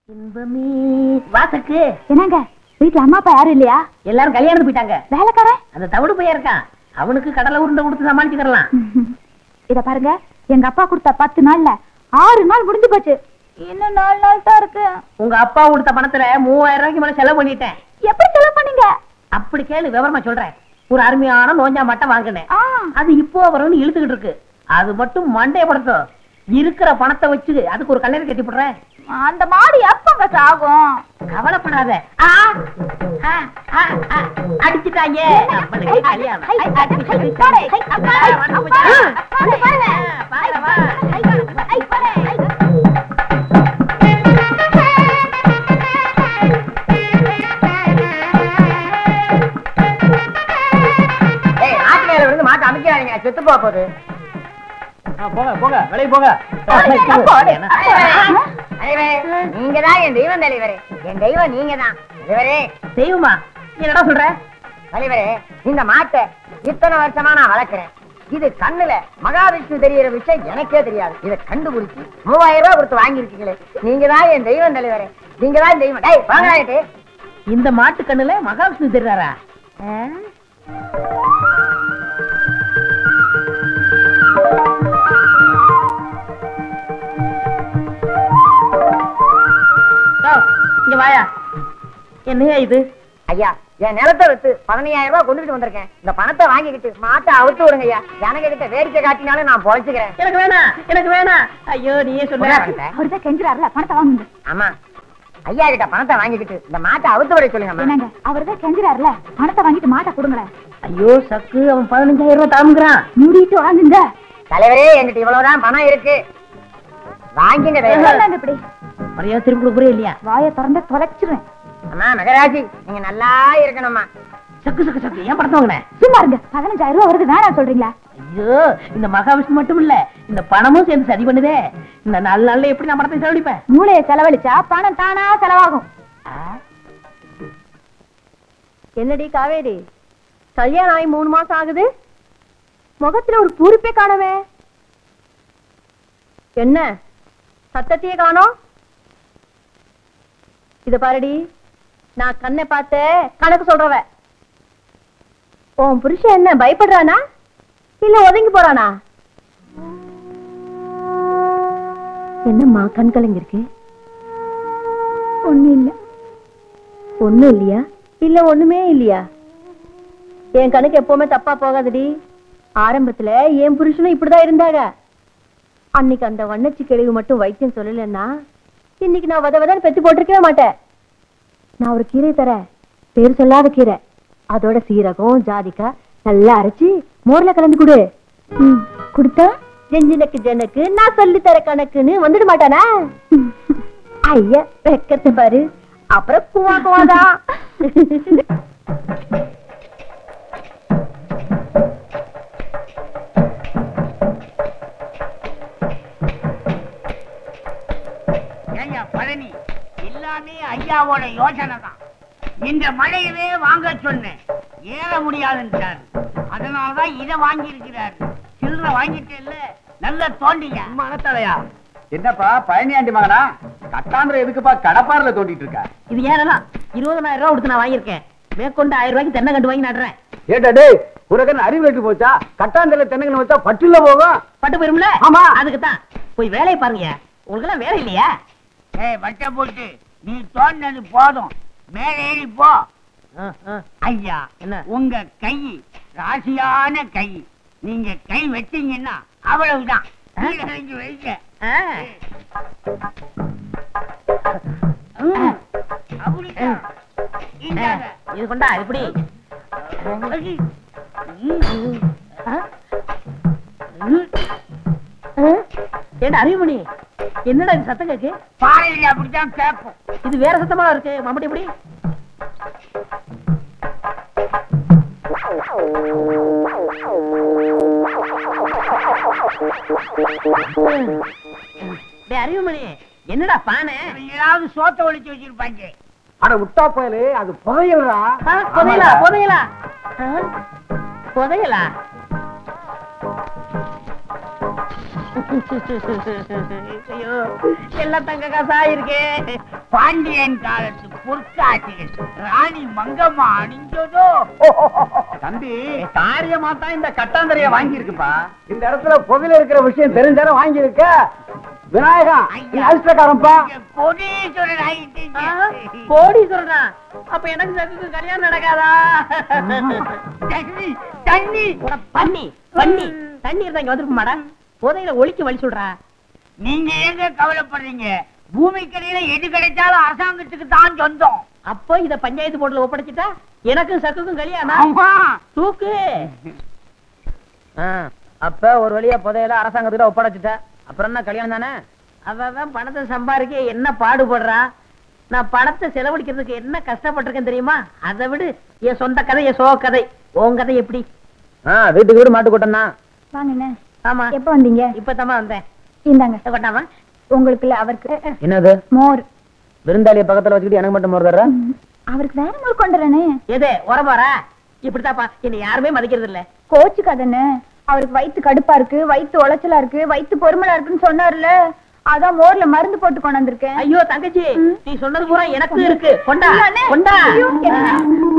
இன்பமே வாசக்கு என்னங்க வீட்டுல அம்மா அப்பா யாரும் இல்லையா எல்லாரும் கல்யாணம் போயிட்டாங்க வேலைக்காரன் அந்த தவிடு பையன் இருக்கான் அவனுக்கு கடலை உருண்டை கொடுத்து சமாளிச்சுக்கலாம் இத பாருங்க எங்க அப்பா கொடுத்த பத்து நாள்ல ஆறு நாள் முடிஞ்சு போச்சு இன்னும் நாலு நாள் தான் இருக்கு உங்க அப்பா கொடுத்த பணத்துல மூவாயிரம் ரூபாய்க்கு மேல செலவு பண்ணிட்டேன் எப்படி செலவு பண்ணீங்க அப்படி கேளு விவரமா சொல்றேன் ஒரு அருமையான நோஞ்சா மட்டம் வாங்கினேன் ஆ, அது இப்போ வரும்னு இழுத்துக்கிட்டு இருக்கு அது மட்டும் மண்டைய படுத்தும் இருக்கிற பணத்தை வச்சு அதுக்கு ஒரு கல்யாணம் கட்டி போடுறேன் அந்த மாடு எப்பங்க சாகும் கவலைப்படாத ஆ, ஆ, ஆ, ஆ, அடிச்சுட்டாங்க நம்மளுக்கு கல்யாணம் ஐ, ஐ, அடிச்சு ஐ, சொல்லிட்டு. பாரு, ஐ, அப்பா, ஆ, வந்து அப்பா, போச்சா? அப்பா, பாரு. ஆ, பாரு, வா. ஐ, ஐ, பாரு, ஐ. ஏய் ஆட்டு மேல விழுந்து மாட்டு அமைக்கிறாங்க செத்து போக போகுது போங்க போங்க வெளியே போங்க தலைவரே நீங்க தான் என் தெய்வம் தலைவரே என் தெய்வம் நீங்க தான் தலைவரே தெய்வமா நீ என்னடா சொல்ற தலைவரே இந்த மாட்டை இத்தனை வருஷமா நான் வளர்க்கிறேன் இது கண்ணுல மகாவிஷ்ணு தெரியற விஷயம் எனக்கே தெரியாது இதை கண்டுபிடிச்சு மூவாயிரம் ரூபாய் கொடுத்து வாங்கியிருக்கீங்களே நீங்க தான் என் தெய்வம் தலைவரே நீங்க தான் என் தெய்வம் டேய் வாங்கலாயிட்டு இந்த மாட்டு கண்ணுல மகாவிஷ்ணு தெரியாரா இங்க வாயா என்னையா இது ஐயா என் நிலத்தை வித்து பதினையாயிரம் ரூபாய் கொண்டுகிட்டு வந்திருக்கேன் இந்த பணத்தை வாங்கிக்கிட்டு மாட்டை அவுத்து விடுங்க ஐயா ஜனங்க கிட்ட வேடிக்கை காட்டினாலும் நான் பொழைச்சுக்கிறேன் எனக்கு வேணாம் எனக்கு வேணாம் ஐயோ நீயே கொண்டா சொல்ல பணத்தை. அவர்தான் கெஞ்சுறாருல பணத்தை வாங்குங்க ஆமா ஐயா கிட்ட பணத்தை வாங்கிக்கிட்டு இந்த மாட்டை அவுத்து விட சொல்லுங்க என்னங்க அவர்தான் கெஞ்சுறாருல பணத்தை வாங்கிட்டு மாட்டை கொடுங்களேன் ஐயோ சக்கு அவன் பதினஞ்சாயிரம் ரூபாய் தாமுங்கிறான் மூடிட்டு வாங்குங்க தலைவரே என்கிட்ட இவ்வளவுதான் பணம் இருக்கு வாங்கிங்க தலைவரே. இந்தாங்க இப்படி மரியாதை திருப்பி கொடுக்குறே இல்லையா வாயை திறந்து தொலைச்சிருவேன் அம்மா மகராஜி நீங்க நல்லா இருக்கணும்மா சக்கு சக்கு சக்கு ஏன் படத்தை வாங்கினேன் சும்மா இருங்க பதினஞ்சாயிரம் ரூபாய் வருது வேணாம் சொல்றீங்களா ஐயோ இந்த மகாவிஷ்ணு மட்டும் இல்ல இந்த பணமும் சேர்ந்து சரி பண்ணுதே இந்த நாலு நாள்ல எப்படி நான் பணத்தை செலவழிப்பேன் மூளையை செலவழிச்சா பணம் தானா செலவாகும் என்னடி காவேரி கல்யாணம் ஆகி மூணு மாசம் ஆகுது முகத்துல ஒரு பூரிப்பே காணவே என்ன சத்தத்தையே காணோம் இத பாருடி நான் கண்ணை பார்த்து கணக்கு சொல்றவ உன் புருஷன் என்ன பயப்படுறானா இல்ல ஒதுங்கி போறானா என்னம்மா கண் கலங்கிருக்கு ஒண்ணு இல்ல ஒண்ணும் இல்லையா இல்ல ஒண்ணுமே இல்லையா என் கணக்கு எப்பவுமே தப்பா போகாதடி ஆரம்பத்துல என் புருஷனும் இப்படிதான் இருந்தாங்க அன்னைக்கு அந்த வண்ணச்சி கிழவு மட்டும் வைத்தியம் சொல்லலைன்னா இன்னைக்கு நான் வத வதன்னு பெத்து போட்டிருக்கவே மாட்டேன் நான் ஒரு கீரை தரேன் பேர் சொல்லாத கீரை அதோட சீரகம் ஜாதிக்காய் நல்லா அரைச்சு மோர்ல கலந்து கொடு ம், கொடுத்தா ஜெஞ்சினக்கு ஜனக்கு நான் சொல்லி தர கணக்குன்னு வந்துட மாட்டானா ஐயா வெக்கத்தை பாரு அப்புறம் குவா குவாதான் ஏய்யா பழனி எல்லாமே ஐயாவோட யோசனை தான் இந்த மழையவே வாங்க சொன்னேன் ஏற முடியாதுன்றாரு அதனாலதான் இதை வாங்கி இருக்கிறாரு சில்லற வாங்கிட்டு இல்ல நல்ல தோண்டிங்க மனத்தலையா என்னப்பா பழனியாண்டி மகனா கட்டாந்திரம் எதுக்குப்பா கடப்பாறுல தோண்டிட்டு இருக்க இது ஏனலாம் இருபதனாயிரம் ரூபாய் கொடுத்து நான் வாங்கியிருக்கேன் மேற்கொண்டு ஆயிரம் ரூபாய்க்கு தென்னை கண்டு வாங்கி நடுறேன் ஏட்டா டேய் உனக்கு அறிவு வெட்டி போச்சா கட்டாந்திர தென்னங்கன்னு வச்சா பட்டுல போகும் பட்டு போயிரும்ல ஆமா. அதுக்கு தான் போய் வேலையை பாருங்க உங்களுக்கு எல்லாம் வேலை இல்லையா ஏய் வட்ட போட்டு நீ தோண்டினது போதும் மேலே ஏறி போ ஆ, ஆ. ஐயா என்ன? உங்க கை ராசியான கை நீங்க கை வச்சீங்கன்னா அவ்வளவுதான் கீழே இறங்கி வைங்க ஆ. ம். அப்படிதான். இந்தாங்க. இது கொண்டா இப்படி ம். ஆ? ஆ? ஏண்டா அறிவுமணி என்னடா இது சத்தம் கேக்கு பாறையில அப்படித்தான் கேட்போம் இது வேற சத்தமா இருக்கு மம்பட்டி இப்படி டேய் அறிவுமணி என்னடா பானை ஏதாவது சோத்த ஒழிச்சு வச்சிருப்பாங்க அட விட்டா போயலே அது புதையல்றா ஆ, புதையலா புதையலா ஆ? புதையலா ஐயோ எல்லாம் தங்க காசா இருக்கே பாண்டியன் காலத்து பொற்காட்சிகள் ராணி மங்கம்மா அணிஞ்சதோ தம்பி காரியமா தான் இந்த கட்டாந்தரைய வாங்கி இருக்குப்பா இந்த இடத்துல புகையில இருக்கிற விஷயம் தெரிஞ்சாலும் வாங்கி இருக்க விநாயகா நீ அதிர்ஷ்டக்காரன்பா நீங்க கோடீஸ்வரன் ஆயிட்டீங்க கோடி சொல்றா அப்ப எனக்கு சகுக்கு கல்யாணம் நடக்காதா தண்ணி தண்ணி உட பண்ணி பண்ணி தண்ணி இருந்தா இங்க வந்துருக்குமாடா புதையில ஒளிக்கு வழி சொல்றா நீங்க ஏங்க கவலைப்படுறீங்க பூமிக்கடியில எது கிடைச்சாலும் அரசாங்கத்துக்கு தான் சொந்தம் அப்போ இத பஞ்சாயத்து போர்டுல ஒப்படைச்சிட்டா எனக்கும் சக்குக்கும் கல்யாணம் ஆமா தூக்கு அப்ப ஒரு வழியா புதையில அரசாங்கத்துல ஒப்படைச்சிட்ட அப்புறம் என்ன கல்யாணம் தானே அவன் பணத்தை சம்பாதிக்க என்ன பாடுபடுறா நான் பணத்தை செலவழிக்கிறதுக்கு என்ன கஷ்டப்பட்டிருக்கேன் தெரியுமா அதை விடு என் சொந்த கதை என் சோ கதை உன் கதை எப்படி வீட்டுக்கு வீடு மாட்டு கூட்டம் தான் வாங்கண்ணே ஆமா எப்ப வந்தீங்க இப்பதாம்மா வந்தேன் இந்தாங்க கொட்டாமா உங்களுக்கு இல்ல அவருக்கு என்னது மோர் விருந்தாளிய பக்கத்துல வச்சுக்கிட்டு எனக்கு மட்டும் மோர் தர்ற ம், அவருக்கு வேற மோர் கொண்டு வரேனே எது உரமாறா இப்படித்தாப்பா என்னை யாருமே மதிக்கிறது இல்ல கோச்சுக்காதண்ணே அவருக்கு வயித்து கடுப்பா இருக்கு வயித்து உளைச்சலா இருக்கு வயித்து பொறுமலா இருக்குன்னு சொன்னார்ல அதான் மோர்ல மருந்து போட்டு கொண்டு வந்திருக்கேன் ஐயோ தங்கச்சி ம். நீ சொன்னது பூரா எனக்கு இருக்கு கொண்டா ஐயோ, அண்ணே. கொண்டா ஐயோ, என்ன?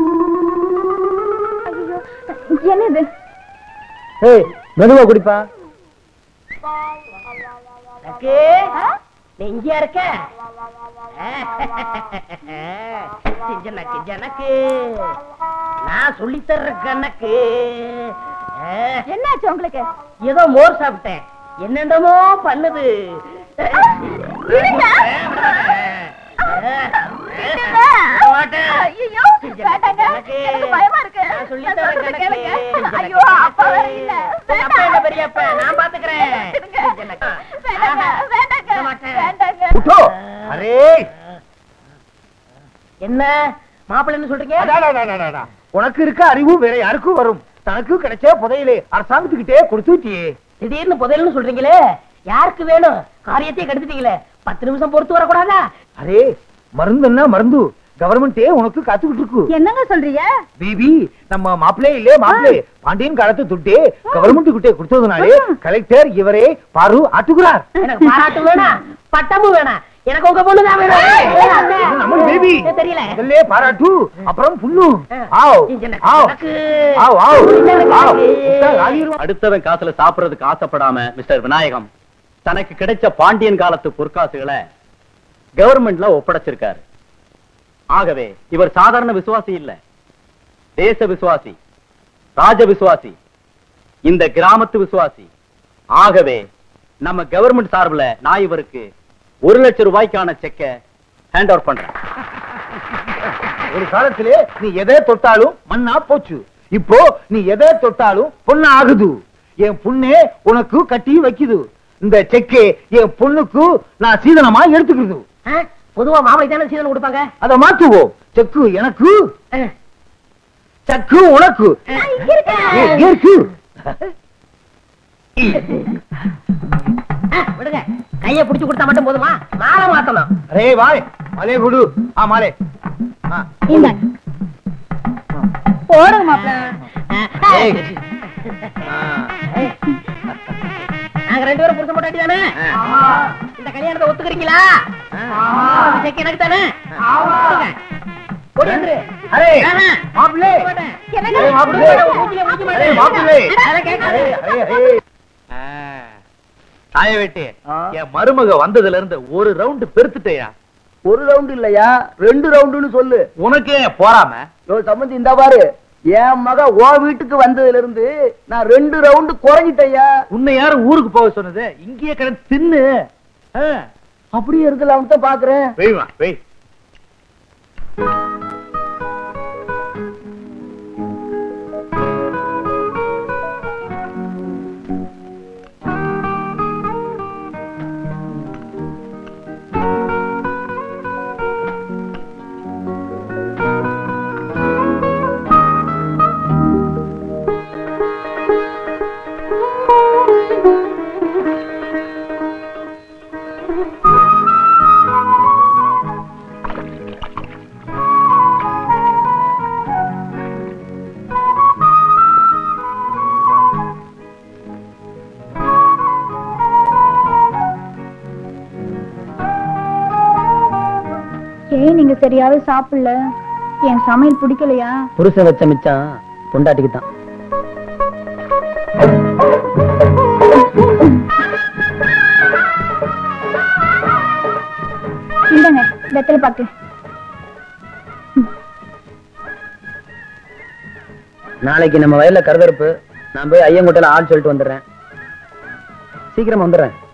ஐயோ, என்னது ஏய் மெதுவா குடிப்பா எனக்கு நீ இங்க இருக்க ஜனக்கு ஜனக்கு நான் சொல்லி தர்ற கணக்கு என்னாச்சு உங்களுக்கு ஏதோ மோர் சாப்பிட்டேன் என்னென்னமோ பண்ணுது விடுங்க. ஐயோ, வேண்டாங்க. எனக்கு பயமா இருக்கு. நான் சொல்லி நான் தரேன் சொல்றதை கணக்கு. கேளுங்க. ஐயோ, அப்பா வேற இல்ல. உங்க அப்பா என்ன பெரியப்பா? நான் பாத்துக்கிறேன். விடுங்க. வேண்டாங்க, வேண்டாங்க, விட மாட்டேன். வேண்டாங்க. உட்டோ அரே என்ன மாப்பிள்ளைன்னு சொல்றீங்க அடாடாடாடாடா. உனக்கு இருக்க அறிவு வேற யாருக்கும் வரும் தனக்கு கிடைச்ச புதையிலே அரசாங்கத்துக்கிட்டே கொடுத்துட்டியே திடீர்னு புதையல்னு சொல்றீங்களே யாருக்கு வேணும் காரியத்தையே கெடுத்துட்டீங்களே பத்து நிமிஷம் பொறுத்து வரக்கூடாதா அரே மருந்துன்னா மருந்து கவர்மெண்டே உனக்கு காத்துக்கிட்டு இருக்கு என்னங்க சொல்றீங்க பேபி நம்ம மாப்பிளே இல்லே மாப்பிளே பாண்டியன் காலத்து துட்டே கவர்மெண்ட் கிட்டே கொடுத்ததுனாலே கலெக்டர் இவரே பாரு ஆட்டுகிறார் எனக்கு பாராட்டு வேணாம் பட்டமும் வேணாம் எனக்கு உங்க பொண்ணுதான் வேணும் இது நம்ம பேபி ஏ, தெரியல முதல்ல பாராட்டு அப்புறம் புண்ணு ஆ. ஆவ் எனக்கு- ஆவ் எனக்கு- ஆவ் ஆவ் எனக்கு- ஆவ் உட்டா ஆகிரும். அடுத்தவன் காசுல சாப்பிடுறதுக்கு ஆசைப்படாம மிஸ்டர் விநாயகம் தனக்கு கிடைச்ச பாண்டியன் காலத்து பொற்காசுகளை கவர்மெண்ட்ல ஒப்படைச்சிருக்காரு ஆகவே இவர் சாதாரண விசுவாசி இல்ல தேச விசுவாசி ராஜ விசுவாசி இந்த கிராமத்து விசுவாசி ஆகவே நம்ம கவர்மெண்ட் சார்புல நான் இவருக்கு ஒரு லட்சம் ரூபாய்க்கான செக்க ஹேண்ட் ஓவர் பண்றேன் ஒரு காலத்திலே நீ எதை தொட்டாலும் மண்ணா போச்சு இப்போ நீ எதை தொட்டாலும் பொண்ணா ஆகுது என் புண்ணே உனக்கு கட்டி வைக்குது இந்த செக்கே என் பொண்ணுக்கு நான் சீதனமா எடுத்துக்கிறது ஆ, பொதுவா மாப்பிளை தானே சீதனம் கொடுப்பாங்க அத மாத்துவோம் செக்கு எனக்கு ஆ, சக்கு உனக்கு ஆ. ஏ, ஏற்கு ஆ, விடுங்க கைய புடிச்சு கொடுத்தா மட்டும் போதுமா மாலை மாத்தணும் அரே வாய் மாலே குடு ஆ மாலே ஆ. இந்தாங்க போடுங்க மாப்பிள்ள ஏய். ஆ. நாங்க ரெண்டு பேரும் புருஷன் போட்டாட்டி தானே இந்த கல்யாணத்தை ஒத்துக்கிறீங்களா இந்த செக் எனக்கு தானே கொடுங்க. ஓடி வந்துரு அரே ஆஹா. மாப்பிள்ளை போட்டேன். என்னங்க? அரே மாப்பிள்ளை மூஞ்சில முழிக்க அரே மாட்டேன். மாப்பிள்ளை அதெல்லாம் கேட்காது. அரே அரே தாய வெட்டி என் மருமக வந்ததுல இருந்து ஒரு ரவுண்டு பெருத்துட்டேயா ஒரு ரவுண்ட் இல்லையா ரெண்டு ரவுண்டுன்னு சொல்லு உனக்கே போறாம யோ சம்பந்தி இந்த பாரு என் மக ஓ வீட்டுக்கு வந்ததுல இருந்து நான் ரெண்டு ரவுண்டு குறைஞ்சிட்டேயா உன்னை யாரும் ஊருக்கு போக சொன்னது இங்கேயே கிடந்து தின்னு ஆ, அப்படியே இருக்கலாம்னு தான் பாக்குறேன் வெய்மா வெய் ஏன் நீங்க சரியாவே சாப்பிடல என் சமையல் பிடிக்கலையா புருஷன் வச்ச மிச்சம் பொண்டாட்டிக்கு தான் இந்தங்க வெத்தலை பாக்கு நாளைக்கு நம்ம வயல்ல கருதறுப்பு நான் போய் ஐயங்கோட்டையில ஆள் சொல்லிட்டு வந்துடுறேன் சீக்கிரம் வந்துடுறேன்